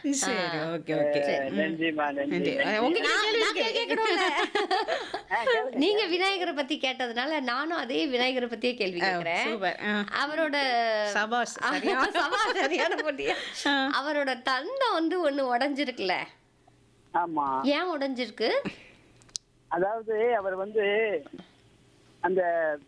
சரி okay okay நன்றிமா நன்றி நன்றி அஹ், உங்ககிட்ட நான் கேள்வி நான் இருக்கு. கேட்கணும்ல ஆ, கேளுங்க. நீங்க விநாயகரை பத்தி கேட்டதுனால நானும் அதே விநாயகரை பத்தியே கேள்வி அஹ், கேக்குறேன் சூப்பர் அஹ், அவரோட சபாஷ் சரியா சபா சரியான போட்டியா அவரோட தந்தம் வந்து ஒண்ணு உடைஞ்சிருக்குல்ல ஆமா ஏன் உடைஞ்சிருக்கு அதாவது அவர் வந்து அந்த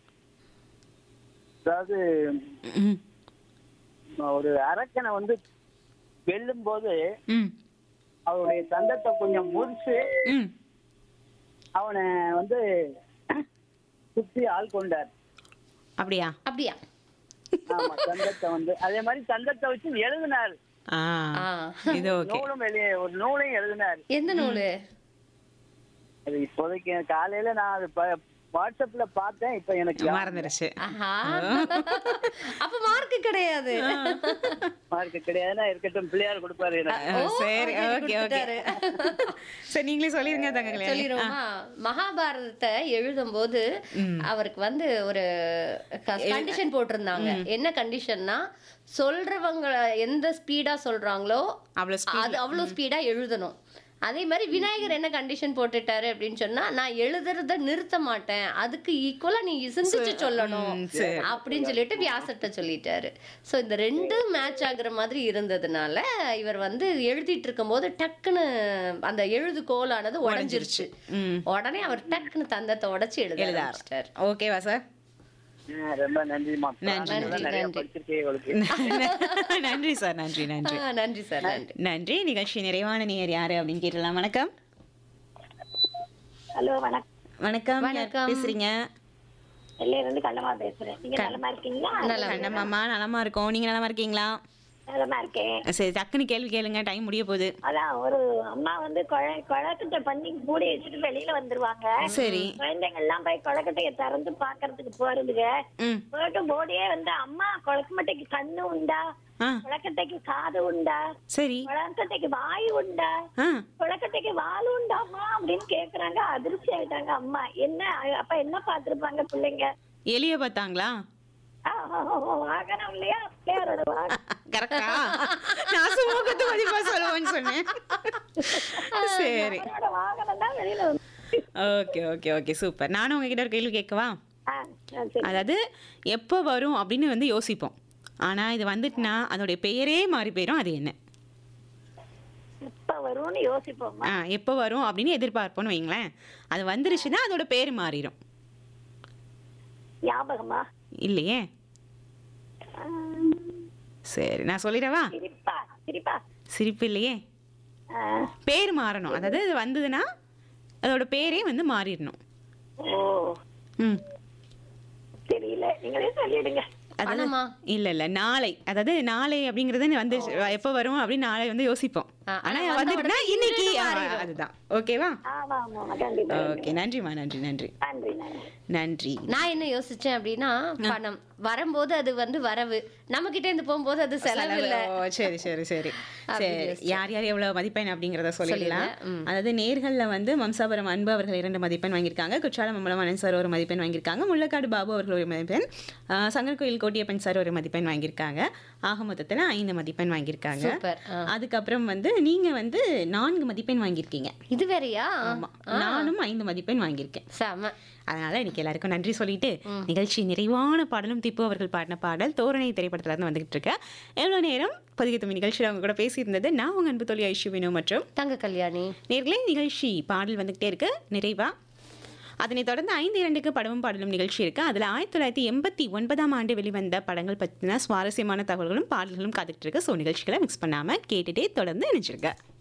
அதாவது ம், ஒரு அரக்கனை வந்து வெல்லும் போது ம், அவருடைய தந்தத்தை கொஞ்சம் முறிச்சு ம். அவனை வந்து சுத்தி ஆள் கொண்டார் அப்படியா அப்படியா ஆமா தந்தத்தை வந்து அதே மாதிரி தந்தத்தை வச்சு எழுதினார் ஆ ஆ. இது ஓகே நூலும் வெளியே ஒரு நூலையும் எழுதினார் எந்த நூலு அது இப்போதைக்கு காலையில நான் அது ப- வாட்ஸ்அப்ல பார்த்தேன் இப்ப எனக்கு ஞாபகம் மறந்துருச்சு ஆஹா அப்ப மார்க் கிடையாது மார்க் கிடையாதுன்னா இருக்கட்டும் பிள்ளையார் கொடுப்பாரு எனக்கு அஹ், ஓ, சரி already ஓகே ஓகே கொடுத்துட்டாரு. சரி நீங்களே சொல்லிருங்க தங்க கல்யாணி சொல்லிடுவோமா மகாபாரதத்தை எழுதும்போது அவருக்கு வந்து ஒரு கண்டிஷன் போட்டிருந்தாங்க என்ன கண்டிஷன்னா சொல்றவங்க எந்த ஸ்பீடா சொல்றாங்களோ அவ்வளவு speed அது அவ்வளவு ஸ்பீடா எழுதணும் அதே மாதிரி விநாயகர் என்ன கண்டிஷன் போட்டுட்டாரு அப்படின்னு சொன்னா நான் எழுதுறத நிறுத்த மாட்டேன் அதுக்கு ஈக்குவலா நீ சிந்திச்சு சொல்லணும் ம், சரி. அப்படின்னு சொல்லிட்டு வியாசர்ட்ட சொல்லிட்டாரு சோ இந்த ரெண்டு மேட்ச் ஆகுற மாதிரி இருந்ததுனால இவர் வந்து எழுதிட்டு இருக்கும்போது டக்குன்னு அந்த எழுதுகோலானது உடைஞ்சிருச்சு ம். உடனே அவர் டக்குன்னு தந்தத்தை உடைச்சு எழுத எழுத ஆரம்பிச்சிட்டாரு ஓகேவா சார் ஆ, ரொம்ப நன்றிமா நன்றி, நாங்கெல்லாம் நிறைய நன்றி. படிச்சிருக்கேன் உங்களுக்கு நன்றி சார் நன்றி நன்றி ஆ, நன்றி சார் நன்றி நன்றி நிகழ்ச்சி நிறைவான நேர் யாரு அப்படின்னு கேட்டலாம் வணக்கம் ஹலோ வணக்கம் வணக்கம் யார் வணக்கம். பேசுறீங்க நெல்லையில இருந்து கண்ணம்மா பேசுறேன் நீங்க நலமா இருக்கீங்களா கண்ணம்மாமா நலமா இருக்கோம் நீங்க நலமா இருக்கீங்களா நலமா இருக்கேன் சரி டக்குன்னு கேள்வி கேளுங்க டைம் முடிய போகுது அதான் ஒரு அம்மா வந்து கொழ- கொழக்கட்டை பண்ணி மூடி வச்சுட்டு வெளியில வந்துருவாங்க சரி குழந்தைங்க எல்லாம் போய் கொழக்கட்டைய திறந்து பாக்குறதுக்கு போறதுங்க ம் போயிட்டு போடியே வந்து அம்மா கொழக்கமட்டைக்கு கண்ணு உண்டா ஆ கொழக்கட்டைக்கு காது உண்டா சரி கொழக்கட்டைக்கு வாய் உண்டா ஆ கொழக்கட்டைக்கு வால் உண்டாமா அப்படின்னு கேக்குறாங்க அதிர்ச்சி ஆயிட்டாங்க அம்மா என்ன அப்ப என்ன பாத்திருப்பாங்க பிள்ளைங்க எலிய பார்த்தாங்களா ஆ, ஆ, ஆ, வாகனம் இல்லையா பிள்ளையாரோட வாகனம் கரெக்டா நான் சுமூகத்து மதிப்பா சொல்லுவேன்னு சொன்னேன் சரி அவரோட வாகனம் தான் வெளியில வந்து ஓகே ஓகே ஓகே சூப்பர் நானும் உங்ககிட்ட ஒரு கேள்வி கேட்கவா ஆ, ஆ, சரி அதாவது எப்போ வரும் அப்படின்னு வந்து யோசிப்போம் ஆனா இது வந்துட்டுனா அதோடைய பெயரே மாறி போயிடும் அது என்ன எப்ப வரும்னு யோசிப்போம்மா ஆ எப்போ வரும் அப்படின்னு எதிர்பார்ப்போம்னு வைங்களேன் அது வந்துருச்சுன்னா அதோட பேர் மாறிடும் ஞாபகமா இல்லையே ஆ, சரி நான் சொல்லிடவா சிரிப்பா சிரிப்பா சிரிப்பு இல்லையே ஆ, பேர் மாறணும் அதாவது இது வந்ததுன்னா அதோட பேரே வந்து மாறிடணும் ஓ ம் தெரியல நீங்களே சொல்லிடுங்க அதாவது பணமா? இல்ல இல்ல நாளை அதாவது நாளை அப்படிங்கறது வந்து எப்போ வரும் அப்படின்னு நாளை வந்து யோசிப்போம் ஆ, ஆனா ஆனா வந்த வந்துட்டுனா உடனே இன்னைக்கு இன்னும் ஆ, மாறிடும். அதுதான் ஓகேவா ஆமா ஆமா கண்டிப்பா ஓகே நன்றிமா நன்றி நன்றி நன்றி நன்றி நன்றி நான் என்ன யோசிச்சேன் அப்படின்னா பணம் வரும்போது அது வந்து வரவு நம்ம கிட்ட இருந்து போகும்போது அது செலவு இல்ல ஓ சரி சரி சரி அப்படி சரி யார் யார் எவ்வளவு மதிப்பெண் அப்படிங்கறத சொல்லிடலாம் சொல்லிடுங்க. ம். அதாவது நேர்கள்ல வந்து மம்சாபுரம் அன்பு அவர்கள் இரண்டு மதிப்பெண் வாங்கியிருக்காங்க குற்றாலம் அம்பலம் அனந்த் சார் ஒரு மதிப்பெண் வாங்கியிருக்காங்க முள்ளக்காடு பாபு அவர்கள் ஒரு மதிப்பெண் ஆஹ் சங்கரகோயில் கோட்டியப்பன் சார் ஒரு மதிப்பெண் வாங்கியிருக்காங்க ஆக மொத்தத்துல ஐந்து மதிப்பெண் வாங்கியிருக்காங்க சூப்பர் ஆ. அதுக்கப்புறம் வந்து நீங்க வந்து நான்கு மதிப்பெண் வாங்கியிருக்கீங்க இது வேறயா ஆமா நானும் ஐந்து மதிப்பெண் வாங்கியிருக்கேன் செம அதனால இன்னைக்கு எல்லாருக்கும் நன்றி சொல்லிட்டு நிகழ்ச்சி நிறைவான பாடலும் திப்பு அவர்கள் பாடின பாடல் தோரணை திரைப்படத்துல இருந்து வந்துகிட்டு இருக்க எவ்வளவு நேரம் பதிவு தும்மி நிகழ்ச்சியில் அவங்க கூட பேசியிருந்தது நான் உங்க அன்பு தோழி ஐஷு வினு மற்றும் தங்க கல்யாணி நேர்களே நிகழ்ச்சி பாடல் வந்துகிட்டே இருக்கு நிறைவா அதனைத் தொடர்ந்து ஐந்து இரண்டுக்கு படமும் பாடலும் நிகழ்ச்சி இருக்கு அதுல ஆயிரத்தி தொள்ளாயிரத்தி எண்பத்தி ஒன்பதாம் ஆண்டு வெளிவந்த படங்கள் பற்றின சுவாரஸ்யமான தகவல்களும் பாடல்களும் காத்துட்டு இருக்கு ஸோ நிகழ்ச்சிகளை மிக்ஸ் பண்ணாம கேட்டுட்டே தொடர்ந்து நினைச்சிருக்க